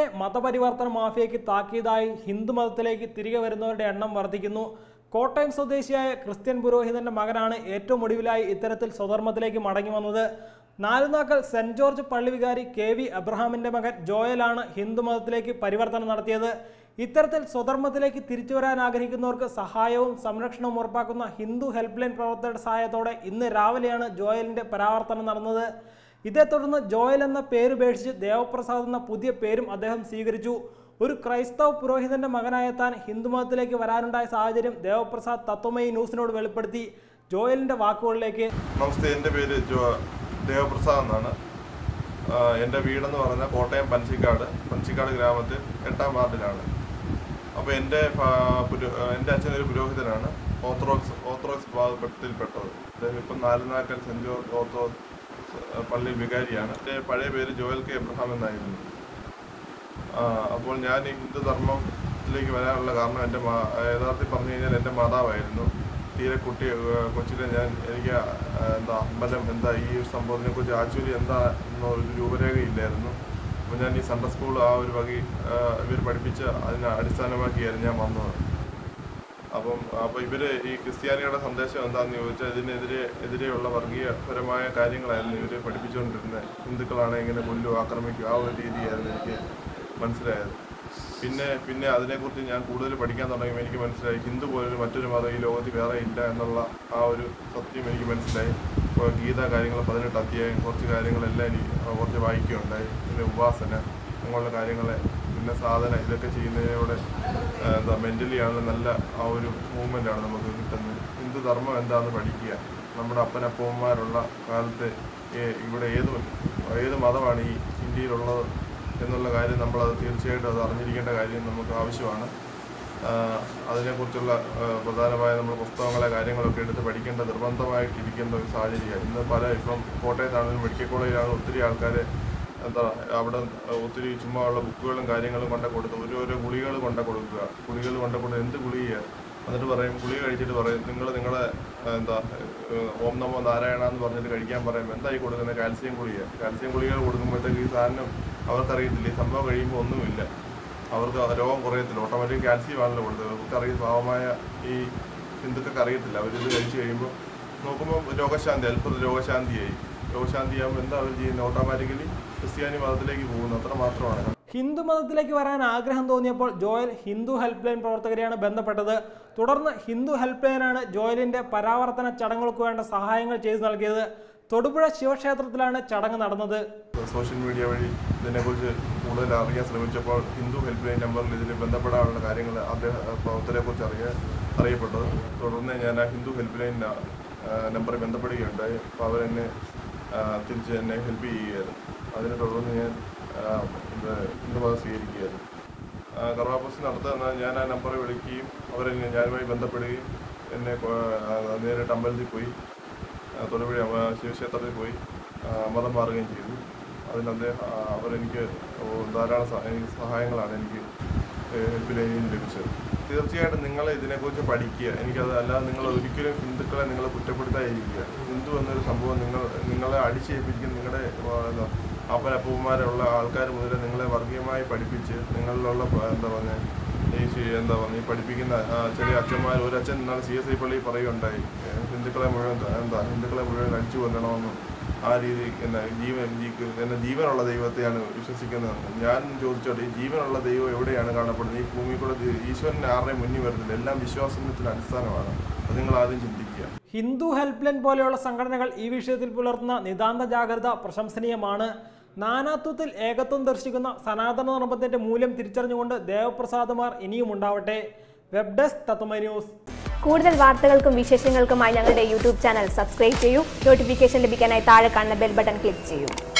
ജോയലിനെ മതപരിവർത്തന മാഫിയയ്ക്ക് താക്കീതായി ഹിന്ദു മതത്തിലേക്ക് തിരികെ വരുന്നവരുടെ എണ്ണം വർദ്ധിക്കുന്നു കോട്ടയം സ്വദേശിയായ ക്രിസ്ത്യൻ പുരോഹിതന്റെ മകനാണ് ഏറ്റവും ഒടുവിലായി ഇത്തരത്തിൽ സ്വധർമ്മത്തിലേക്ക് മടങ്ങി വന്നത് നാലുനാക്കൽ സെന്റ് ജോർജ് പള്ളി വികാരി കെ വി അബ്രഹാമിന്റെ മകൻ ജോയലാണ് ഹിന്ദു മതത്തിലേക്ക് പരിവർത്തനം നടത്തിയത് ഇത്തരത്തിൽ സ്വധർമ്മത്തിലേക്ക് തിരിച്ചു വരാൻ ആഗ്രഹിക്കുന്നവർക്ക് സഹായവും സംരക്ഷണവും ഉറപ്പാക്കുന്ന ഹിന്ദു ഹെൽപ്പ് ലൈൻ പ്രവർത്തകരുടെ സഹായത്തോടെ ഇന്ന് രാവിലെയാണ് ജോയലിന്റെ പരാവർത്തനം നടന്നത് ഇതേ തുടർന്ന് ജോയൽ എന്ന പേരുപേക്ഷിച്ച് ദേവപ്രസാദ് എന്ന പുതിയ പേരും അദ്ദേഹം സ്വീകരിച്ചു ഒരു ക്രൈസ്തവ പുരോഹിതന്റെ മകനായ താൻ ഹിന്ദുമതത്തിലേക്ക് വരാനുണ്ടായ സാഹചര്യം ദേവപ്രസാദ് തത്വമയി ന്യൂസിനോട് വെളിപ്പെടുത്തി ജോയലിന്റെ വാക്കുകളിലേക്ക് നമസ്തേ എൻ്റെ പേര് ജോ ദേവപ്രസാദ് എന്നാണ് ആ, എൻ്റെ വീടെന്ന് പറഞ്ഞാൽ കോട്ടയം പനച്ചിക്കാട് പനച്ചിക്കാട് ഗ്രാമത്തിൽ എട്ടാം വാർഡിലാണ് അപ്പോൾ എൻ്റെ ഫാ- പുരോ- എൻ്റെ അച്ഛൻ ഒരു പുരോഹിതനാണ് ഓർത്തഡോക്സ് ഓർത്തഡോക്സ് വിഭാഗത്തിൽപ്പെട്ടത് അദ്ദേഹം ഇപ്പം നാലുനാക്കൽ സെൻറ് ജോർജ് ഓർത്തഡോക്സ് പള്ളി വികാരിയാണ് എൻ്റെ പഴയ പേര് ജോയൽ കെ എബ്രഹാം എന്നായിരുന്നു ആ, അപ്പോൾ ഞാൻ ഈ ഹിന്ദു ധർമ്മത്തിലേക്ക് വരാനുള്ള കാരണം എൻ്റെ മാ യഥാർത്ഥത്തിൽ പറഞ്ഞു കഴിഞ്ഞാൽ എൻ്റെ മാതാവായിരുന്നു തീരെ കുട്ടി ഏഹ് കൊച്ചിലെ ഞാൻ എനിക്ക് ആ, എന്താ അമ്പലം എന്താ ഈ ഒരു സംഭവത്തിനെ കുറിച്ച് ആക്ച്വലി എന്താ എന്നൊരു രൂപരേഖ ഇല്ലായിരുന്നു അപ്പോൾ ഞാൻ ഈ സൺഡേ സ്കൂൾ ആ ഒരു വകി ഇവർ പഠിപ്പിച്ച അതിനെ അടിസ്ഥാനമാക്കിയായിരുന്നു ഞാൻ വന്നത് അപ്പം അപ്പോൾ ഇവർ ഈ ക്രിസ്ത്യാനിയുടെ സന്ദേശം എന്താണെന്ന് ചോദിച്ചാൽ ഇതിനെതിരെ എതിരെയുള്ള വർഗീയപരമായ കാര്യങ്ങളായിരുന്നു ഇവർ പഠിപ്പിച്ചുകൊണ്ടിരുന്നത് ഹിന്ദുക്കളാണ് ഇങ്ങനെ കൊല്ലും ആക്രമിക്കും ആ ഒരു രീതിയായിരുന്നു എനിക്ക് മനസ്സിലായത് പിന്നെ പിന്നെ അതിനെക്കുറിച്ച് ഞാൻ കൂടുതൽ പഠിക്കാൻ തുടങ്ങിയപ്പോൾ എനിക്ക് മനസ്സിലായി ഹിന്ദു പോലൊരു മറ്റൊരു മതം ഈ ലോകത്തിൽ വേറെ ഇല്ല എന്നുള്ള ആ ഒരു സത്യം എനിക്ക് മനസ്സിലായി ഇപ്പോൾ ഗീത കാര്യങ്ങൾ പതിനെട്ട് അധ്യായം കുറച്ച് കാര്യങ്ങളെല്ലാം എനിക്ക് കുറച്ച് വായിക്കുകയുണ്ടായി പിന്നെ ഉപാസന അങ്ങനെയുള്ള കാര്യങ്ങളെ പിന്നെ സാധന ഇതൊക്കെ ചെയ്യുന്നതിലൂടെ ആ, എന്താ മെൻ്റലി ആണെങ്കിലും നല്ല ആ ഒരു മൂവ്മെൻ്റാണ് നമുക്ക് കിട്ടുന്നത് ഹിന്ദു ധർമ്മം എന്താണെന്ന് പഠിക്കുക നമ്മുടെ അപ്പനപ്പന്മാരുള്ള കാലത്ത് ഏ- ഇവിടെ ഏത് ഏത് മതമാണ് ഈ ഇന്ത്യയിലുള്ളത് എന്നുള്ള കാര്യം നമ്മളത് തീർച്ചയായിട്ടും അത് അറിഞ്ഞിരിക്കേണ്ട കാര്യം നമുക്ക് ആവശ്യമാണ് ആ, അതിനെക്കുറിച്ചുള്ള ആ, പ്രധാനമായ നമ്മൾ പുസ്തകങ്ങളെ കാര്യങ്ങളൊക്കെ എടുത്ത് പഠിക്കേണ്ട നിർബന്ധമായിട്ടിരിക്കേണ്ട ഒരു സാഹചര്യമാണ് ഇന്ന് പല ഇപ്പം കോട്ടയത്താണെങ്കിലും മെഡിക്കൽ കോളേജിലാണ് ഒത്തിരി ആൾക്കാർ എന്താ അവിടെ ഒത്തിരി ചുമ്മാ ഉള്ള ബുക്കുകളും കാര്യങ്ങളും കൊണ്ട കൊടുത്ത് ഓരോ ഓരോ ഗുളികൾ കൊണ്ട കൊടുക്കുക ഗുളികൾ കൊണ്ട കൊടുത്ത് എന്ത് ഗുളികയാണ് എന്നിട്ട് പറയും ഗുളിക കഴിച്ചിട്ട് പറയും നിങ്ങൾ നിങ്ങളെ ആ, എന്താ ഏഹ്, ഓം നമോ നാരായണ എന്ന് പറഞ്ഞിട്ട് കഴിക്കാൻ പറയും എന്തായി കൊടുക്കുന്നത് കാൽസ്യം ഗുളിക കാൽസ്യം ഗുളികൾ കൊടുക്കുമ്പോഴത്തേക്ക് ഈ സാധനം അവർക്കറിയത്തില്ല ഈ സംഭവം കഴിയുമ്പോൾ ഒന്നുമില്ല അവർക്ക് ആ രോഗം കുറയത്തില്ല ഓട്ടോമാറ്റിക് കാൽസ്യം ആണല്ലോ കൊടുത്തത് അവർക്ക് അറിയ പാവമായ ഈ ഹിന്ദുക്കൾക്ക് അറിയത്തില്ല അവരിത് കഴിച്ച് കഴിയുമ്പോൾ നോക്കുമ്പോൾ രോഗശാന്തി അല്പം രോഗശാന്തിയായി രോഗശാന്തിയാകുമ്പോൾ എന്താ അവർ ചെയ്യുന്നത് ഓട്ടോമാറ്റിക്കലി ക്രിസ്ത്യാനി മതത്തിലേക്ക് പോകുന്നു അത്ര മാത്രമാണ് ഹിന്ദു മതത്തിലേക്ക് വരാൻ ആഗ്രഹം തോന്നിയപ്പോൾ ജോയൽ ഹിന്ദു ഹെൽപ്പ് ലൈൻ പ്രവർത്തകരെയാണ് ബന്ധപ്പെട്ടത് തുടർന്ന് ഹിന്ദു ഹെൽപ്പ് ലൈനാണ് ജോയലിന്റെ പരാവർത്തന ചടങ്ങുകൾക്ക് വേണ്ട സഹായങ്ങൾ ചെയ്തു നൽകിയത് തൊടുപുഴ ശിവക്ഷേത്രത്തിലാണ് ചടങ്ങ് നടന്നത് സോഷ്യൽ മീഡിയ വഴി ഇതിനെക്കുറിച്ച് കൂടുതൽ അറിയാൻ ശ്രമിച്ചപ്പോൾ ഹിന്ദു ഹെൽപ്പ് ലൈൻ നമ്പറിൽ ഇതിൽ ബന്ധപ്പെടാനുള്ള കാര്യങ്ങൾ അദ്ദേഹം പ്രവർത്തനത്തെക്കുറിച്ച് അറിയാൻ അറിയപ്പെട്ടത് തുടർന്ന് ഞാൻ ആ ഹിന്ദു ഹെൽപ്പ് ലൈൻ നമ്പറിൽ ബന്ധപ്പെടുകയുണ്ടായി അപ്പോൾ അവരെന്നെ ആ, തിരിച്ച് എന്നെ ഹെൽപ്പ് ചെയ്യുകയായിരുന്നു അതിനെ തുടർന്ന് ഞാൻ ആ, ഇത് ഹിന്ദു മതം സ്വീകരിക്കുകയായിരുന്നു ആ, കർവാപ്പസ് നടത്തുന്ന ഞാൻ ആ നമ്പറിൽ വിളിക്കുകയും അവരെന്നെ ഞാനുമായി ബന്ധപ്പെടുകയും എന്നെ കൊ- ആ, നേരിട്ട് അമ്പലത്തിൽ പോയി ആ, തൊടുപുഴ ആ, ശിവക്ഷേത്രത്തിൽ പോയി ആ, മതം മാറുകയും ചെയ്തു അതിന് അദ്ദേഹം ആ, അവരെനിക്ക് ഓ, ധാരാളം സഹ- എനിക്ക് സഹായങ്ങളാണ് എനിക്ക് ഹെൽപ്പ് ലൈനിൽ നിന്ന് ലഭിച്ചത് തീർച്ചയായിട്ടും നിങ്ങൾ ഇതിനെക്കുറിച്ച് പഠിക്കുക എനിക്കത് അല്ലാതെ നിങ്ങൾ ഒരിക്കലും ഹിന്ദുക്കളെ നിങ്ങൾ കുറ്റപ്പെടുത്താതിരിക്കുക ഹിന്ദു എന്നൊരു സംഭവം നിങ്ങൾ നിങ്ങളെ അടിച്ചേൽപ്പിക്കുന്ന നിങ്ങളുടെ ആ, എന്താ, അപ്പനപ്പൂമാരുള്ള ആൾക്കാർ മുതൽ നിങ്ങളെ വർഗീയമായി പഠിപ്പിച്ച് നിങ്ങളിലുള്ള പ- എന്താ പറയുക ഈ ശി- എന്താ പറയുക ഈ പഠിപ്പിക്കുന്ന ആ, ചെറിയ അച്ഛന്മാർ ഒരു അച്ഛൻ ഇന്നാൾ സി എസ് ഐ പള്ളി പറയുകയുണ്ടായി ഏ, ഹിന്ദുക്കളെ മുഴുവൻ ത- എന്താ ഹിന്ദുക്കളെ മുഴുവൻ അടിച്ചു കൊല്ലണമെന്നും ആ രീതി എന്നാ ജീവൻ ജീ- എന്നെ ജീവനുള്ള ദൈവത്തെയാണ് വിശ്വസിക്കുന്നതെന്ന് ഞാൻ ചോദിച്ചോട്ടെ ഈ ജീവനുള്ള ദൈവം എവിടെയാണ് കാണപ്പെടുന്നത് ഈ ഭൂമി കൂടെ ദി- ഈശ്വരൻ ആരുടെയും മുന്നിൽ വരുന്നില്ല എല്ലാം വിശ്വാസത്തിന് അടിസ്ഥാനമാണ് അത് നിങ്ങൾ ആദ്യം ചിന്തിക്കുക ഹിന്ദു ഹെൽപ്പ് ലൈൻ പോലെയുള്ള സംഘടനകൾ ഈ വിഷയത്തിൽ പുലർത്തുന്ന നിതാന്ത ജാഗ്രത പ്രശംസനീയമാണ് നാനാത്വത്തിൽ ഏകത്വം ദർശിക്കുന്ന സനാതന ധർമ്മത്തിന്റെ മൂല്യം തിരിച്ചറിഞ്ഞുകൊണ്ട് ദേവപ്രസാദമാർ ഇനിയും ഉണ്ടാവട്ടെ വെബ് ഡെസ്ക് തത്വമൈ ന്യൂസ് കൂടുതൽ വാർത്തകൾക്കും വിശേഷങ്ങൾക്കുമായി ഞങ്ങളുടെ യൂട്യൂബ് ചാനൽ സബ്സ്ക്രൈബ് ചെയ്യൂ നോട്ടിഫിക്കേഷൻ ലഭിക്കാനായി താഴെ കാണുന്ന ബെൽ ബട്ടൺ ക്ലിക്ക് ചെയ്യൂ